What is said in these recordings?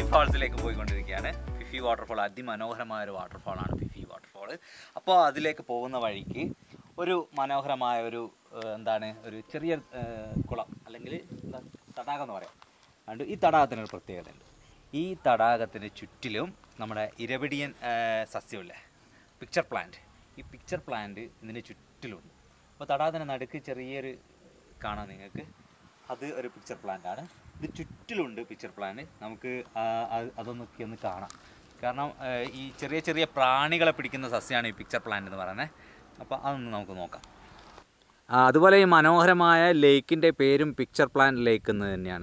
വാട്ടർഫാൾസിലേക്ക് പോയിക്കൊണ്ടിരിക്കുകയാണ് Fifi waterfall അതിമനോഹരമായ ഒരു വാട്ടർഫാളാണ് ഫിഫി വാട്ടർഫാൾ അപ്പോൾ അതിലേക്ക് പോകുന്ന വഴിക്ക് ഒരു മനോഹരമായ ഒരു ഏഹ്, എന്താണ് ഒരു ചെറിയ ഏഹ്, കുളം അല്ലെങ്കിൽ എന്താ തടാകം എന്ന് പറയാം അതുകൊണ്ട് ഈ തടാകത്തിനൊരു പ്രത്യേകതയുണ്ട് ഈ തടാകത്തിന് ചുറ്റിലും നമ്മുടെ ഇരവിടിയൻ ഏഹ്, സസ്യമില്ലേ പിക്ചർ പ്ലാന്റ് ഈ പിക്ചർ പ്ലാന്റ് ഇതിന് ചുറ്റിലുണ്ട് അപ്പോൾ തടാകത്തിന് നടുക്ക് ചെറിയൊരു കാണാം നിങ്ങൾക്ക് അത് ഒരു പിക്ചർ പ്ലാന്റ് ആണ് ഇത് ചുറ്റിലുണ്ട് പിക്ചർ പ്ലാന്റ് നമുക്ക് ആ, അത് അതൊന്നൊക്കെ ഒന്ന് കാണാം കാരണം ആ, ഈ ചെറിയ ചെറിയ പ്രാണികളെ പിടിക്കുന്ന സസ്യമാണ് ഈ പിക്ചർ പ്ലാന്റ് എന്ന് പറയുന്നത് അപ്പോൾ അതൊന്ന് നമുക്ക് നോക്കാം ആ, അതുപോലെ ഈ മനോഹരമായ ലേക്കിൻ്റെ പേരും പിക്ചർ പ്ലാന്റ് ലേക്ക് എന്ന് തന്നെയാണ്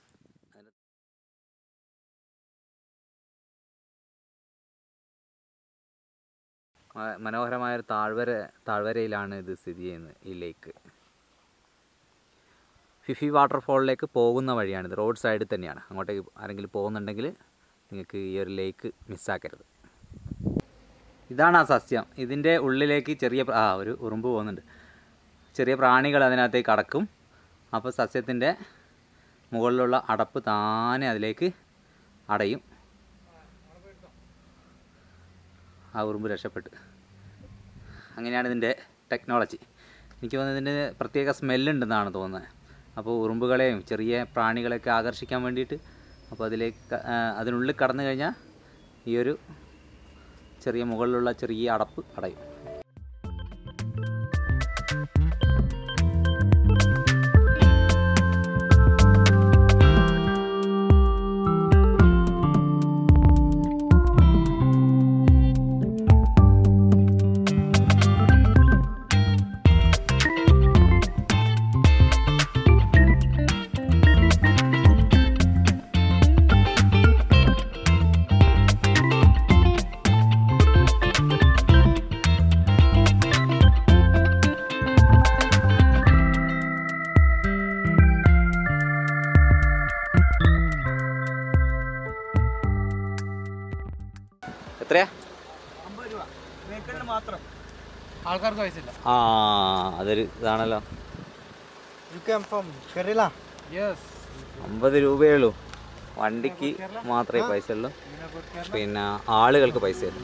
ആ, മനോഹരമായ ഒരു താഴ്വര താഴ്വരയിലാണ് ഇത് സ്ഥിതി ചെയ്യുന്നത് ഈ ലേക്ക് ഫിഫി വാട്ടർഫോളിലേക്ക് പോകുന്ന വഴിയാണിത് റോഡ് സൈഡിൽ തന്നെയാണ് അങ്ങോട്ടേക്ക് ആരെങ്കിലും പോകുന്നുണ്ടെങ്കിൽ നിങ്ങൾക്ക് ഈ ഒരു ലേക്ക് മിസ്സാക്കരുത് ഇതാണ് ആ സസ്യം ഇതിൻ്റെ ഉള്ളിലേക്ക് ചെറിയ പ്ര- ആ ഒരു ഉറുമ്പ് പോകുന്നുണ്ട് ചെറിയ പ്രാണികൾ അതിനകത്തേക്ക് കടക്കും അപ്പോൾ സസ്യത്തിൻ്റെ മുകളിലുള്ള അടപ്പ് താനെ അതിലേക്ക് അടയും ആ ഉറുമ്പ് രക്ഷപ്പെട്ട് അങ്ങനെയാണ് ഇതിൻ്റെ ടെക്നോളജി എനിക്ക് തോന്നുന്നത് ഇതിന് പ്രത്യേക സ്മെല്ലുണ്ടെന്നാണ് തോന്നുന്നത് അപ്പോൾ ഉറുമ്പുകളെയും ചെറിയ പ്രാണികളെയൊക്കെ ആകർഷിക്കാൻ വേണ്ടിയിട്ട് അപ്പോൾ അതിലേക്ക് ക- ആ, അതിനുള്ളിൽ കടന്നു കഴിഞ്ഞാൽ ഈ ഒരു ചെറിയ മുകളിലുള്ള ചെറിയ അടപ്പ് അടയും എത്രയാ അമ്പത് രൂപ മേക്കലിന് മാത്രം ആൾക്കാർക്ക് പൈസ ആ അതൊരു ഇതാണല്ലോ you came from Kerala yes അമ്പത് രൂപയേ ഉള്ളൂ വണ്ടിക്ക് മാത്രമേ പൈസ ഉള്ളൂ പിന്നെ ആളുകൾക്ക് പൈസ ഇല്ല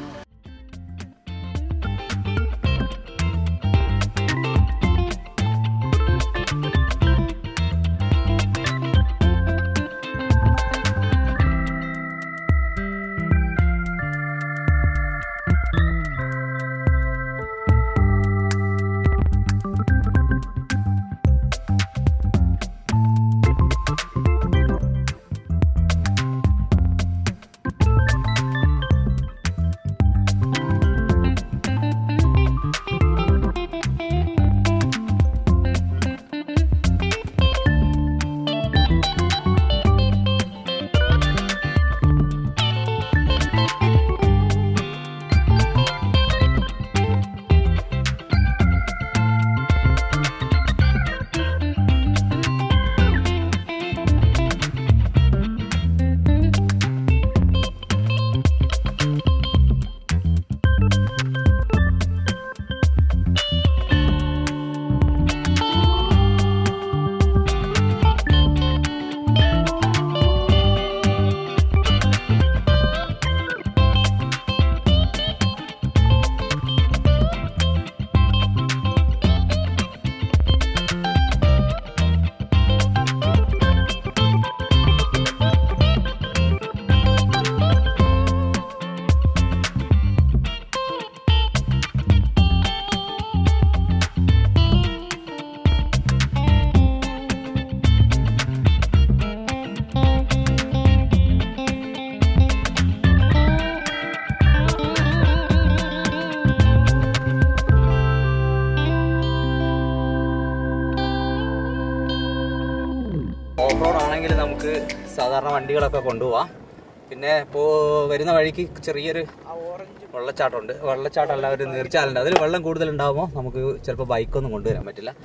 ഓഫ് റോഡ് ആണെങ്കിൽ നമുക്ക് സാധാരണ വണ്ടികളൊക്കെ കൊണ്ടുപോവാം പിന്നെ ഇപ്പോൾ വരുന്ന വഴിക്ക് ചെറിയൊരു വെള്ളച്ചാട്ടമുണ്ട് വെള്ളച്ചാട്ടമല്ല ഒരു നീർച്ചാലുണ്ട് അതിൽ വെള്ളം കൂടുതൽ ഉണ്ടാകുമ്പോൾ നമുക്ക് ചിലപ്പോൾ ബൈക്കൊന്നും കൊണ്ടുവരാൻ പറ്റില്ല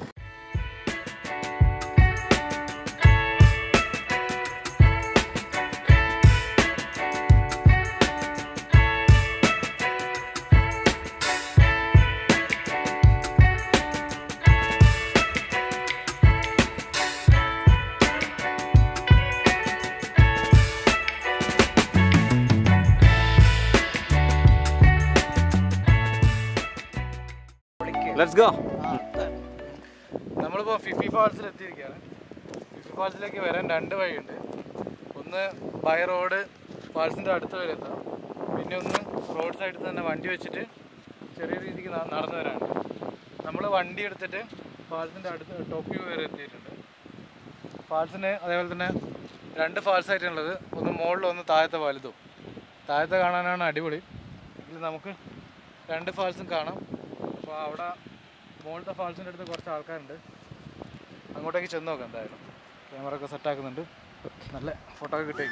ലെറ്റ്സ് ഗോ നമ്മളിപ്പോൾ ഫിഫി ഫാൾസിൽ എത്തിയിരിക്കുകയാണ് ഫിഫി ഫാൾസിലേക്ക് വരാൻ രണ്ട് വഴിയുണ്ട് ഒന്ന് ബൈ റോഡ് ഫാൾസിൻ്റെ അടുത്ത് വരെ എത്താം പിന്നെ ഒന്ന് റോഡ് സൈഡിൽ തന്നെ വണ്ടി വെച്ചിട്ട് ചെറിയ രീതിക്ക് ന- നടന്നു വരാനുണ്ട് നമ്മൾ വണ്ടി എടുത്തിട്ട് ഫാൾസിൻ്റെ അടുത്ത് ടോപ്പ് വ്യൂ വരെ എത്തിയിട്ടുണ്ട് ഫാൾസിന് അതേപോലെ തന്നെ രണ്ട് ഫാൾസ് ആയിട്ടുള്ളത് ഒന്ന് മുകളിലും ഒന്ന് താഴത്തെ വലുതും താഴത്തെ കാണാനാണ് അടിപൊളി ഇതിൽ നമുക്ക് രണ്ട് ഫാൾസും കാണാം അപ്പോൾ അവിടെ മുകളിലത്തെ ഫാൾസിൻ്റെ അടുത്ത് കുറച്ച് ആൾക്കാരുണ്ട് അങ്ങോട്ടേക്ക് ചെന്ന് നോക്കാം എന്തായാലും ക്യാമറ ഒക്കെ സെറ്റ് ആക്കുന്നുണ്ട് നല്ല ഫോട്ടോ ഒക്കെ കിട്ടി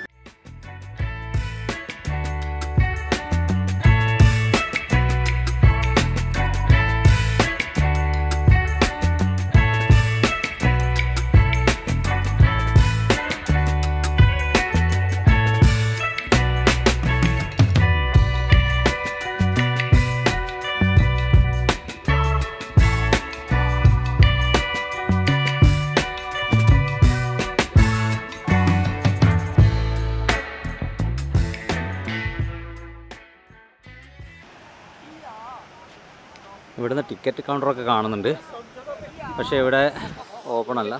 ഇവിടുന്ന് ടിക്കറ്റ് കൗണ്ടറൊക്കെ കാണുന്നുണ്ട് പക്ഷേ ഇവിടെ ഓപ്പൺ അല്ല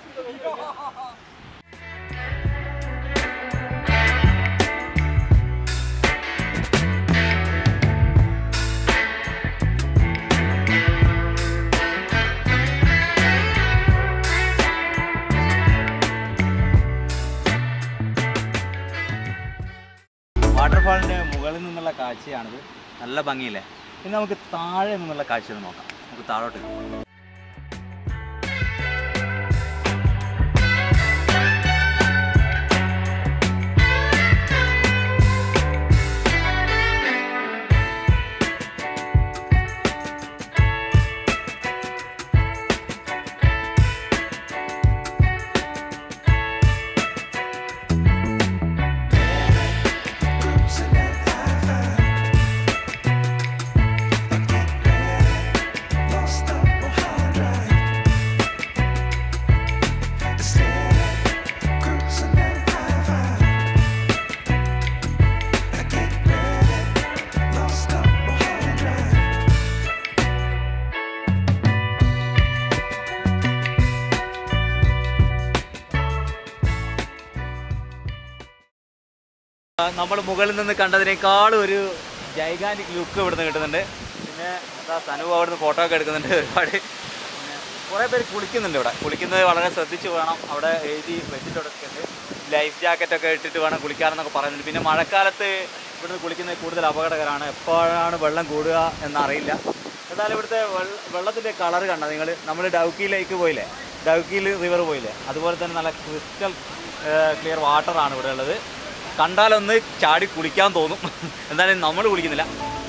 വാട്ടർഫാളിൻ്റെ മുകളിൽ നിന്നുള്ള കാഴ്ചയാണിത് നല്ല ഭംഗിയില്ലേ ഇനി നമുക്ക് താഴെ നിന്നുള്ള കാഴ്ച ഒന്ന് നോക്കാം നമുക്ക് താഴോട്ട് പോകാം. നമ്മൾ മുകളിൽ നിന്ന് കണ്ടതിനേക്കാളും ഒരു ജൈഗാനിക് ലുക്ക് ഇവിടുന്ന് കിട്ടുന്നുണ്ട് പിന്നെ എന്താ സനു അവിടുന്ന് ഫോട്ടോ ഒക്കെ എടുക്കുന്നുണ്ട് ഒരുപാട് പിന്നെ കുറേ പേര് കുളിക്കുന്നുണ്ട് ഇവിടെ കുളിക്കുന്നത് വളരെ ശ്രദ്ധിച്ച് വേണം അവിടെ എഴുതി വെച്ചിട്ടൊക്കെ ഉണ്ട് ലൈഫ് ജാക്കറ്റ് ഒക്കെ ഇട്ടിട്ട് വേണം കുളിക്കാനെന്നൊക്കെ പറയുന്നുണ്ട് പിന്നെ മഴക്കാലത്ത് ഇവിടുന്ന് കുളിക്കുന്നത് കൂടുതൽ അപകടകരമാണ് എപ്പോഴാണ് വെള്ളം കൂടുക എന്നറിയില്ല എന്നാലും ഇവിടുത്തെ വെള്ള വെള്ളത്തിൻ്റെ കളർ കണ്ടോ നിങ്ങൾ നമ്മൾ ഡൗക്കിയിലേക്ക് പോയില്ലേ ഡൗക്കിയിൽ റിവർ പോയില്ലേ അതുപോലെ തന്നെ നല്ല ക്രിസ്റ്റൽ ക്ലിയർ വാട്ടറാണ് ഇവിടെ ഉള്ളത് കണ്ടാലൊന്ന് ചാടി കുളിക്കാൻ തോന്നും എന്തായാലും നമ്മൾ കുളിക്കുന്നില്ല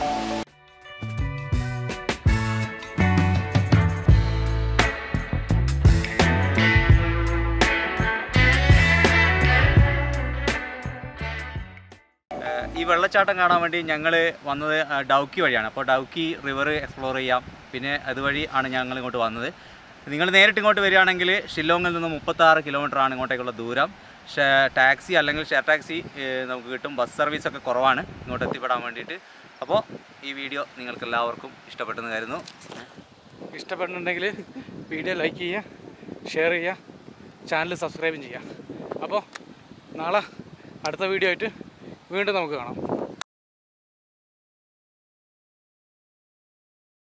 ഏഹ് ഈ വെള്ളച്ചാട്ടം കാണാൻ വേണ്ടി ഞങ്ങൾ വന്നത് ആ, ഡൗക്കി വഴിയാണ് അപ്പോൾ ഡൗക്കി റിവർ എക്സ്പ്ലോർ ചെയ്യാം പിന്നെ അതുവഴി ആണ് ഞങ്ങൾ ഇങ്ങോട്ട് വന്നത് നിങ്ങൾ നേരിട്ട് ഇങ്ങോട്ട് വരികയാണെങ്കിൽ ഷില്ലോങ്ങിൽ നിന്ന് മുപ്പത്താറ് കിലോമീറ്റർ ആണ് ഇങ്ങോട്ടേക്കുള്ള ദൂരം ഷേ- ടാക്സി അല്ലെങ്കിൽ ഷെയർ ടാക്സി ഏഹ്, നമുക്ക് കിട്ടും ബസ് സർവീസ് ഒക്കെ കുറവാണ് ഇങ്ങോട്ട് എത്തിപ്പെടാൻ വേണ്ടിയിട്ട് അപ്പോൾ ഈ വീഡിയോ നിങ്ങൾക്ക് എല്ലാവർക്കും ഇഷ്ടപ്പെട്ടെന്ന് കരുതുന്നു ഇഷ്ടപ്പെടുന്നുണ്ടെങ്കിൽ വീഡിയോ ലൈക്ക് ചെയ്യുക ഷെയർ ചെയ്യുക ചാനൽ സബ്സ്ക്രൈബും ചെയ്യുക അപ്പോൾ നാളെ അടുത്ത വീഡിയോ ആയിട്ട് വീണ്ടും നമുക്ക് കാണാം